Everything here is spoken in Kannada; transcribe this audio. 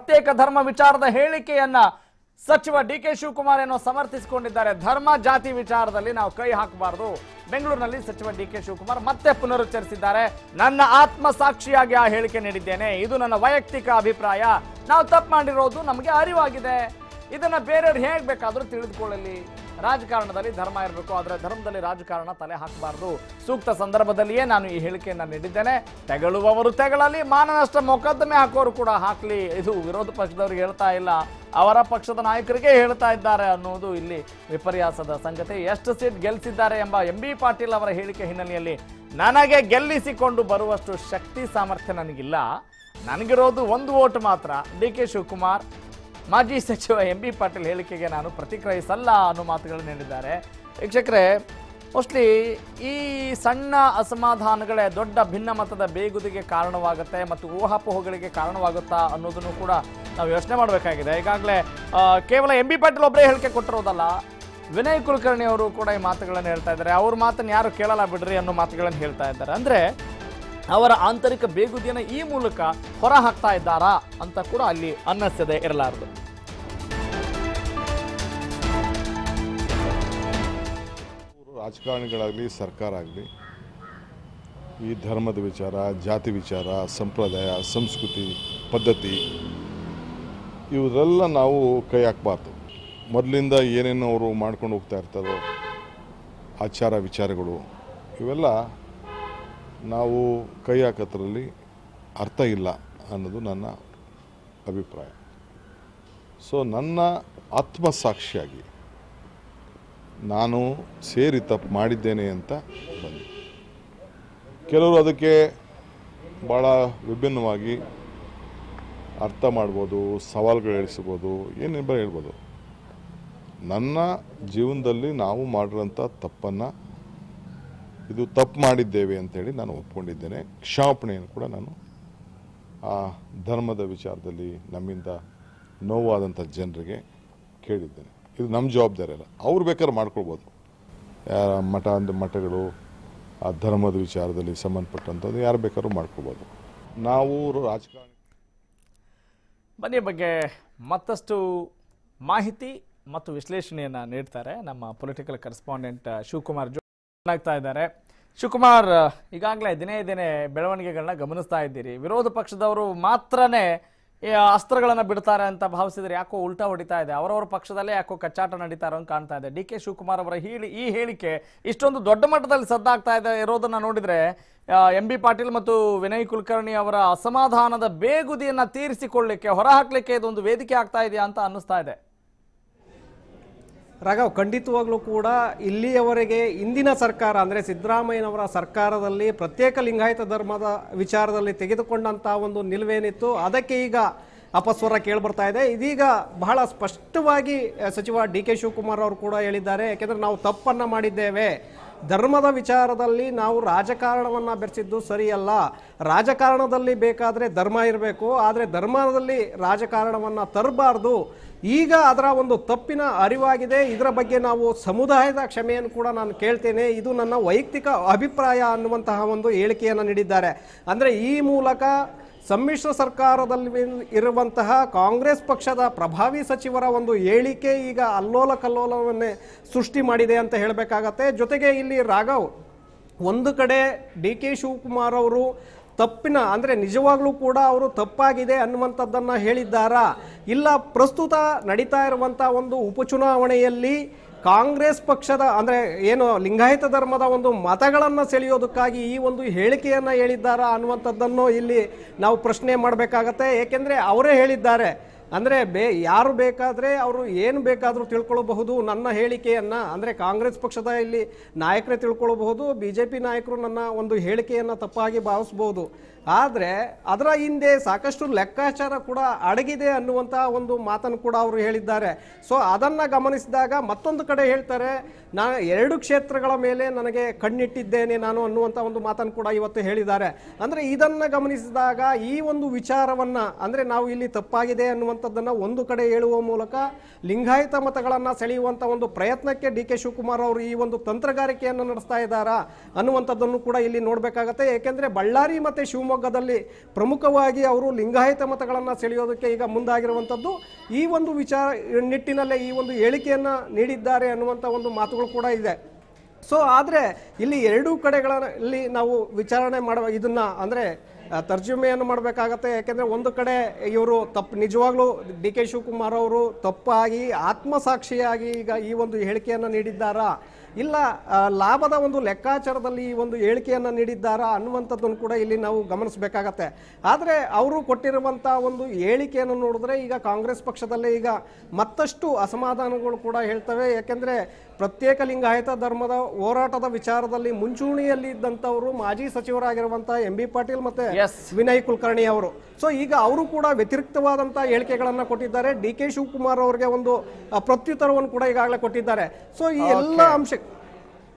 ಪ್ರತ್ಯೇಕ ಧರ್ಮ ವಿಚಾರದ ಹೇಳಿಕೆಯನ್ನ ಸಚಿವ ಡಿ ಕೆ ಶಿವಕುಮಾರ್ ಏನೋ ಸಮರ್ಥಿಸಿಕೊಂಡಿದ್ದಾರೆ ಧರ್ಮ ಜಾತಿ ವಿಚಾರದಲ್ಲಿ ನಾವು ಕೈ ಹಾಕಬಾರದು ಬೆಂಗಳೂರಿನಲ್ಲಿ ಸಚಿವ ಡಿ ಕೆ ಶಿವಕುಮಾರ್ ಮತ್ತೆ ಪುನರುಚ್ಚರಿಸಿದ್ದಾರೆ ನನ್ನ ಆತ್ಮ ಸಾಕ್ಷಿಯಾಗಿ ಆ ಹೇಳಿಕೆ ನೀಡಿದ್ದೇನೆ ಇದು ನನ್ನ ವೈಯಕ್ತಿಕ ಅಭಿಪ್ರಾಯ ನಾವು ತಪ್ಪು ಮಾಡಿರೋದು ನಮಗೆ ಅರಿವಾಗಿದೆ ಇದನ್ನ ಬೇರೆಯವ್ರು ಹೇಗ್ ಬೇಕಾದ್ರೂ ತಿಳಿದುಕೊಳ್ಳಲಿ ರಾಜಕಾರಣದಲ್ಲಿ ಧರ್ಮ ಇರಬೇಕು ಆದರೆ ಧರ್ಮದಲ್ಲಿ ರಾಜಕಾರಣ ತಲೆ ಹಾಕಬಾರದು ಸೂಕ್ತ ಸಂದರ್ಭದಲ್ಲಿಯೇ ನಾನು ಈ ಹೇಳಿಕೆಯನ್ನ ನೀಡಿದ್ದೇನೆ ತೆಗಳುವವರು ತೆಗಳಲಿ ಮಾನನಷ್ಟ ಮೊಕದ್ದಮೆ ಹಾಕೋರು ಕೂಡ ಹಾಕ್ಲಿ ಇದು ವಿರೋಧ ಪಕ್ಷದವ್ರಿಗೆ ಹೇಳ್ತಾ ಇಲ್ಲ ಅವರ ಪಕ್ಷದ ನಾಯಕರಿಗೆ ಹೇಳ್ತಾ ಇದ್ದಾರೆ ಅನ್ನೋದು ಇಲ್ಲಿ ವಿಪರ್ಯಾಸದ ಸಂಗತಿ ಎಷ್ಟು ಸೀಟ್ ಗೆಲ್ಲಿಸಿದ್ದಾರೆ ಎಂಬ ಎಂ ಬಿ ಪಾಟೀಲ್ ಅವರ ಹೇಳಿಕೆ ಹಿನ್ನೆಲೆಯಲ್ಲಿ ನನಗೆ ಗೆಲ್ಲಿಸಿಕೊಂಡು ಬರುವಷ್ಟು ಶಕ್ತಿ ಸಾಮರ್ಥ್ಯ ನನಗಿಲ್ಲ ನನಗಿರೋದು ಒಂದು ಓಟ್ ಮಾತ್ರ ಡಿ ಕೆ ಶಿವಕುಮಾರ್ ಮಾಜಿ ಸಚಿವ ಎಂ ಬಿ ಪಾಟೀಲ್ ಹೇಳಿಕೆಗೆ ನಾನು ಪ್ರತಿಕ್ರಿಯಿಸಲ್ಲ ಅನ್ನೋ ಮಾತುಗಳನ್ನು ಹೇಳಿದ್ದಾರೆ ವೀಕ್ಷಕರೇ ಮೋಸ್ಟ್ಲಿ ಈ ಸಣ್ಣ ಅಸಮಾಧಾನಗಳೇ ದೊಡ್ಡ ಭಿನ್ನಮತದ ಬೇಗುದಿಗೆ ಕಾರಣವಾಗುತ್ತೆ ಮತ್ತು ಊಹಾಪೋಹಗಳಿಗೆ ಕಾರಣವಾಗುತ್ತಾ ಅನ್ನೋದನ್ನು ಕೂಡ ನಾವು ಯೋಚನೆ ಮಾಡಬೇಕಾಗಿದೆ ಈಗಾಗಲೇ ಆ, ಕೇವಲ ಎಂ ಬಿ ಪಾಟೀಲ್ ಒಬ್ಬರೇ ಹೇಳಿಕೆ ಕೊಟ್ಟಿರೋದಲ್ಲ ವಿನಯ್ ಕುಲಕರ್ಣಿ ಅವರು ಕೂಡ ಈ ಮಾತುಗಳನ್ನು ಹೇಳ್ತಾ ಇದ್ದಾರೆ ಅವ್ರ ಮಾತನ್ನು ಯಾರು ಕೇಳಲ್ಲ ಬಿಡ್ರಿ ಅನ್ನೋ ಮಾತುಗಳನ್ನು ಹೇಳ್ತಾ ಇದ್ದಾರೆ ಅಂದರೆ ಅವರ ಆಂತರಿಕ ಬೇಗುದಿಯನ್ನು ಈ ಮೂಲಕ ಹೊರ ಹಾಕ್ತಾ ಇದ್ದಾರಾ ಅಂತ ಕೂಡ ಅಲ್ಲಿ ಅನ್ನಿಸದೆ ಇರಲಾರದು ರಾಜಕಾರಣಿಗಳಾಗಲಿ ಸರ್ಕಾರ ಆಗಲಿ ಈ ಧರ್ಮದ ವಿಚಾರ ಜಾತಿ ವಿಚಾರ ಸಂಪ್ರದಾಯ ಸಂಸ್ಕೃತಿ ಪದ್ಧತಿ ಇವರೆಲ್ಲ ನಾವು ಕೈ ಹಾಕಬಾರ್ದು ಮೊದಲಿಂದ ಏನೇನು ಅವರು ಮಾಡ್ಕೊಂಡು ಹೋಗ್ತಾ ಇರ್ತಾರೋ ಆಚಾರ ವಿಚಾರಗಳು ಇವೆಲ್ಲ ನಾವು ಕೈ ಹಾಕೋದ್ರಲ್ಲಿ ಅರ್ಥ ಇಲ್ಲ ಅನ್ನೋದು ನನ್ನ ಅಭಿಪ್ರಾಯ ಸೊ ನನ್ನ ಆತ್ಮಸಾಕ್ಷಿಯಾಗಿ ನಾನು ಸೇರಿ ತಪ್ಪು ಮಾಡಿದ್ದೇನೆ ಅಂತ ಬಂದೆ ಕೆಲವರು ಅದಕ್ಕೆ ಭಾಳ ವಿಭಿನ್ನವಾಗಿ ಅರ್ಥ ಮಾಡ್ಬೋದು ಸವಾಲುಗಳು ಎಳಿಸ್ಬೋದು ಏನೇನು ಹೇಳ್ಬೋದು ನನ್ನ ಜೀವನದಲ್ಲಿ ನಾವು ಮಾಡಿರೋಂಥ ತಪ್ಪನ್ನು ಇದು ತಪ್ಪು ಮಾಡಿದ್ದೇವೆ ಅಂತೇಳಿ ನಾನು ಒಪ್ಕೊಂಡಿದ್ದೇನೆ ಕ್ಷಮಾಪಣೆಯನ್ನು ಕೂಡ ನಾನು ಆ ಧರ್ಮದ ವಿಚಾರದಲ್ಲಿ ನಮ್ಮಿಂದ ನೋವಾದಂಥ ಜನರಿಗೆ ಕೇಳಿದ್ದೇನೆ ಇದು ನಮ್ಮ ಜವಾಬ್ದಾರಿ ಅಲ್ಲ ಅವ್ರು ಬೇಕಾದ್ರೆ ಮಾಡ್ಕೊಳ್ಬೋದು ಯಾರ ಮಠ ಅಂದ ಮಠಗಳು ಆ ಧರ್ಮದ ವಿಚಾರದಲ್ಲಿ ಸಂಬಂಧಪಟ್ಟಂಥದ್ದು ಯಾರು ಬೇಕಾದ್ರೂ ಮಾಡ್ಕೊಳ್ಬೋದು ನಾವು ರಾಜಕಾರಣಿ ಬನ್ನಿ ಈ ಬಗ್ಗೆ ಮತ್ತಷ್ಟು ಮಾಹಿತಿ ಮತ್ತು ವಿಶ್ಲೇಷಣೆಯನ್ನು ನೀಡ್ತಾರೆ ನಮ್ಮ ಪೊಲಿಟಿಕಲ್ ಕರೆಸ್ಪಾಂಡೆಂಟ್ ಶಿವಕುಮಾರ್ ಜೋ ಆಗ್ತಾ ಇದ್ದಾರೆ ಶಿವಕುಮಾರ್ ಈಗಾಗಲೇ ದಿನೇ ದಿನೇ ಬೆಳವಣಿಗೆಗಳನ್ನ ಗಮನಿಸ್ತಾ ಇದ್ದೀರಿ ವಿರೋಧ ಪಕ್ಷದವರು ಮಾತ್ರನೇ ಈ ಅಸ್ತ್ರಗಳನ್ನು ಬಿಡ್ತಾರೆ ಅಂತ ಭಾವಿಸಿದ್ರೆ ಯಾಕೋ ಉಲ್ಟಾ ಹೊಡಿತಾ ಇದೆ ಅವರವರ ಪಕ್ಷದಲ್ಲೇ ಯಾಕೋ ಕಚ್ಚಾಟ ನಡೀತಾ ಇರೋ ಹಂಗ್ ಕಾಣ್ತಾ ಇದೆ ಡಿ ಕೆ ಶಿವಕುಮಾರ್ ಅವರ ಹೇಳಿ ಈ ಹೇಳಿಕೆ ಇಷ್ಟೊಂದು ದೊಡ್ಡ ಮಟ್ಟದಲ್ಲಿ ಸದ್ದಾಗ್ತಾ ಇದೆ ಇರೋದನ್ನ ನೋಡಿದ್ರೆ ಎಂ ಬಿ ಪಾಟೀಲ್ ಮತ್ತು ವಿನಯ್ ಕುಲಕರ್ಣಿ ಅವರ ಅಸಮಾಧಾನದ ಬೇಗುದಿಯನ್ನ ತೀರಿಸಿಕೊಳ್ಳಿಕ್ಕೆ ಹೊರಹಾಕ್ಲಿಕ್ಕೆ ಇದೊಂದು ವೇದಿಕೆ ಆಗ್ತಾ ಇದೆಯಾ ಅಂತ ಅನ್ನಿಸ್ತಾ ಇದೆ ರಾಘವ್ ಖಂಡಿತವಾಗ್ಲೂ ಕೂಡ ಇಲ್ಲಿಯವರೆಗೆ ಇಂದಿನ ಸರ್ಕಾರ ಅಂದರೆ ಸಿದ್ದರಾಮಯ್ಯನವರ ಸರ್ಕಾರದಲ್ಲಿ ಪ್ರತ್ಯೇಕ ಲಿಂಗಾಯತ ಧರ್ಮದ ವಿಚಾರದಲ್ಲಿ ತೆಗೆದುಕೊಂಡಂಥ ಒಂದು ನಿಲುವೇನಿತ್ತು ಅದಕ್ಕೆ ಈಗ ಅಪಸ್ವರ ಕೇಳ್ಬರ್ತಾ ಇದೆ ಇದೀಗ ಬಹಳ ಸ್ಪಷ್ಟವಾಗಿ ಅಹ್, ಸಚಿವ ಡಿ ಕೆ ಶಿವಕುಮಾರ್ ಅವರು ಕೂಡ ಹೇಳಿದ್ದಾರೆ ಯಾಕೆಂದರೆ ನಾವು ತಪ್ಪನ್ನು ಮಾಡಿದ್ದೇವೆ ಧರ್ಮದ ವಿಚಾರದಲ್ಲಿ ನಾವು ರಾಜಕಾರಣವನ್ನು ಬೆರೆಸಿದ್ದು ಸರಿಯಲ್ಲ ರಾಜಕಾರಣದಲ್ಲಿ ಬೇಕಾದರೆ ಧರ್ಮ ಇರಬೇಕು ಆದರೆ ಧರ್ಮದಲ್ಲಿ ರಾಜಕಾರಣವನ್ನು ತರಬಾರ್ದು ಈಗ ಅದರ ಒಂದು ತಪ್ಪಿನ ಅರಿವಾಗಿದೆ ಇದರ ಬಗ್ಗೆ ನಾವು ಸಮುದಾಯದ ಕ್ಷಮೆಯನ್ನು ಕೂಡ ನಾನು ಕೇಳ್ತೇನೆ ಇದು ನನ್ನ ವೈಯಕ್ತಿಕ ಅಭಿಪ್ರಾಯ ಅನ್ನುವಂತಹ ಒಂದು ಹೇಳಿಕೆಯನ್ನು ನೀಡಿದ್ದಾರೆ ಅಂದರೆ ಈ ಮೂಲಕ ಸಮ್ಮಿಶ್ರ ಸರ್ಕಾರದಲ್ಲಿ ಇರುವಂತಹ ಕಾಂಗ್ರೆಸ್ ಪಕ್ಷದ ಪ್ರಭಾವಿ ಸಚಿವರ ಒಂದು ಹೇಳಿಕೆ ಈಗ ಅಲ್ಲೋಲ ಕಲ್ಲೋಲವನ್ನೇ ಸೃಷ್ಟಿ ಮಾಡಿದೆ ಅಂತ ಹೇಳಬೇಕಾಗತ್ತೆ ಜೊತೆಗೆ ಇಲ್ಲಿ ರಾಘವ್ ಒಂದು ಕಡೆ ಡಿ ಕೆ ಶಿವಕುಮಾರ್ ಅವರು ತಪ್ಪಿನ ಅಂದರೆ ನಿಜವಾಗ್ಲೂ ಕೂಡ ಅವರು ತಪ್ಪಾಗಿದೆ ಅನ್ನುವಂಥದ್ದನ್ನು ಹೇಳಿದ್ದಾರಾ ಇಲ್ಲ ಪ್ರಸ್ತುತ ನಡೀತಾ ಇರುವಂಥ ಒಂದು ಉಪಚುನಾವಣೆಯಲ್ಲಿ ಕಾಂಗ್ರೆಸ್ ಪಕ್ಷದ ಅಂದರೆ ಏನು ಲಿಂಗಾಯತ ಧರ್ಮದ ಒಂದು ಮತಗಳನ್ನು ಸೆಳೆಯೋದಕ್ಕಾಗಿ ಈ ಒಂದು ಹೇಳಿಕೆಯನ್ನು ಹೇಳಿದ್ದಾರಾ ಅನ್ನುವಂಥದ್ದನ್ನು ಇಲ್ಲಿ ನಾವು ಪ್ರಶ್ನೆ ಮಾಡಬೇಕಾಗತ್ತೆ ಏಕೆಂದರೆ ಅವರೇ ಹೇಳಿದ್ದಾರೆ ಅಂದರೆ ಬೇ ಯಾರು ಬೇಕಾದರೆ ಅವರು ಏನು ಬೇಕಾದರೂ ತಿಳ್ಕೊಳ್ಳಬಹುದು ನನ್ನ ಹೇಳಿಕೆಯನ್ನು ಅಂದರೆ ಕಾಂಗ್ರೆಸ್ ಪಕ್ಷದ ಇಲ್ಲಿ ನಾಯಕರೇ ತಿಳ್ಕೊಳ್ಳಬಹುದು ಬಿ ಜೆ ಪಿ ನಾಯಕರು ನನ್ನ ಒಂದು ಹೇಳಿಕೆಯನ್ನು ತಪ್ಪಾಗಿ ಭಾವಿಸ್ಬೋದು ಆದರೆ ಅದರ ಹಿಂದೆ ಸಾಕಷ್ಟು ಲೆಕ್ಕಾಚಾರ ಕೂಡ ಅಡಗಿದೆ ಅನ್ನುವಂಥ ಒಂದು ಮಾತನ್ನು ಕೂಡ ಅವರು ಹೇಳಿದ್ದಾರೆ ಸೊ ಅದನ್ನು ಗಮನಿಸಿದಾಗ ಮತ್ತೊಂದು ಕಡೆ ಹೇಳ್ತಾರೆ ನಾನು ಎರಡು ಕ್ಷೇತ್ರಗಳ ಮೇಲೆ ನನಗೆ ಕಣ್ಣಿಟ್ಟಿದ್ದೇನೆ ನಾನು ಅನ್ನುವಂಥ ಒಂದು ಮಾತನ್ನು ಕೂಡ ಇವತ್ತು ಹೇಳಿದ್ದಾರೆ ಅಂದರೆ ಇದನ್ನು ಗಮನಿಸಿದಾಗ ಈ ಒಂದು ವಿಚಾರವನ್ನು ಅಂದರೆ ನಾವು ಇಲ್ಲಿ ತಪ್ಪಾಗಿದೆ ಅನ್ನುವಂಥದ್ದನ್ನು ಒಂದು ಕಡೆ ಹೇಳುವ ಮೂಲಕ ಲಿಂಗಾಯತ ಮತಗಳನ್ನು ಸೆಳೆಯುವಂಥ ಒಂದು ಪ್ರಯತ್ನಕ್ಕೆ ಡಿ ಕೆ ಶಿವಕುಮಾರ್ ಅವರು ಈ ಒಂದು ತಂತ್ರಗಾರಿಕೆಯನ್ನು ನಡೆಸ್ತಾ ಇದ್ದಾರಾ ಅನ್ನುವಂಥದ್ದನ್ನು ಕೂಡ ಇಲ್ಲಿ ನೋಡಬೇಕಾಗತ್ತೆ ಏಕೆಂದರೆ ಬಳ್ಳಾರಿ ಮತ್ತು ಶಿವಮೊಗ್ಗ ಶಿವಮೊಗ್ಗದಲ್ಲಿ ಪ್ರಮುಖವಾಗಿ ಅವರು ಲಿಂಗಾಯತ ಮತಗಳನ್ನು ಸೆಳೆಯೋದಕ್ಕೆ ಈಗ ಮುಂದಾಗಿರುವಂಥದ್ದು ಈ ಒಂದು ವಿಚಾರ ನಿಟ್ಟಿನಲ್ಲೇ ಈ ಒಂದು ಹೇಳಿಕೆಯನ್ನು ನೀಡಿದ್ದಾರೆ ಅನ್ನುವಂಥ ಒಂದು ಮಾತುಗಳು ಕೂಡ ಇದೆ ಸೊ ಆದರೆ ಇಲ್ಲಿ ಎರಡೂ ಕಡೆಗಳಲ್ಲಿ ನಾವು ವಿಚಾರಣೆ ಮಾಡುವ ಇದನ್ನ ಅಂದರೆ ಆ, ತರ್ಜುಮೆಯನ್ನು ಮಾಡಬೇಕಾಗತ್ತೆ ಯಾಕೆಂದರೆ ಒಂದು ಕಡೆ ಇವರು ತಪ್ಪು ನಿಜವಾಗ್ಲೂ ಡಿ ಕೆ ಶಿವಕುಮಾರ್ ಅವರು ತಪ್ಪಾಗಿ ಆತ್ಮಸಾಕ್ಷಿಯಾಗಿ ಈಗ ಈ ಒಂದು ಹೇಳಿಕೆಯನ್ನು ನೀಡಿದ್ದಾರಾ ಇಲ್ಲ ಆ, ಲಾಭದ ಒಂದು ಲೆಕ್ಕಾಚಾರದಲ್ಲಿ ಈ ಒಂದು ಹೇಳಿಕೆಯನ್ನು ನೀಡಿದ್ದಾರಾ ಅನ್ನುವಂಥದ್ದನ್ನು ಕೂಡ ಇಲ್ಲಿ ನಾವು ಗಮನಿಸಬೇಕಾಗತ್ತೆ ಆದರೆ ಅವರು ಕೊಟ್ಟಿರುವಂಥ ಒಂದು ಹೇಳಿಕೆಯನ್ನು ನೋಡಿದ್ರೆ ಈಗ ಕಾಂಗ್ರೆಸ್ ಪಕ್ಷದಲ್ಲೇ ಈಗ ಮತ್ತಷ್ಟು ಅಸಮಾಧಾನಗಳು ಕೂಡ ಹೇಳ್ತವೆ ಯಾಕೆಂದರೆ ಪ್ರತ್ಯೇಕ ಲಿಂಗಾಯತ ಧರ್ಮದ ಹೋರಾಟದ ವಿಚಾರದಲ್ಲಿ ಮುಂಚೂಣಿಯಲ್ಲಿ ಇದ್ದಂಥವರು ಮಾಜಿ ಸಚಿವರಾಗಿರುವಂಥ ಎಂ ಬಿ ಪಾಟೀಲ್ ಮತ್ತೆ Yes. ವಿನಯ್ ಕುಲಕರ್ಣಿ ಅವರು ಸೊ ಈಗ ಅವರು ಕೂಡ ವ್ಯತಿರಿಕ್ತವಾದಂಥ ಹೇಳಿಕೆಗಳನ್ನು ಕೊಟ್ಟಿದ್ದಾರೆ ಡಿ ಕೆ ಶಿವಕುಮಾರ್ ಅವರಿಗೆ ಒಂದು ಆ, ಪ್ರತ್ಯುತ್ತರವನ್ನು ಕೂಡ ಈಗಾಗಲೇ ಕೊಟ್ಟಿದ್ದಾರೆ ಸೊ ಈ ಎಲ್ಲ ಅಂಶ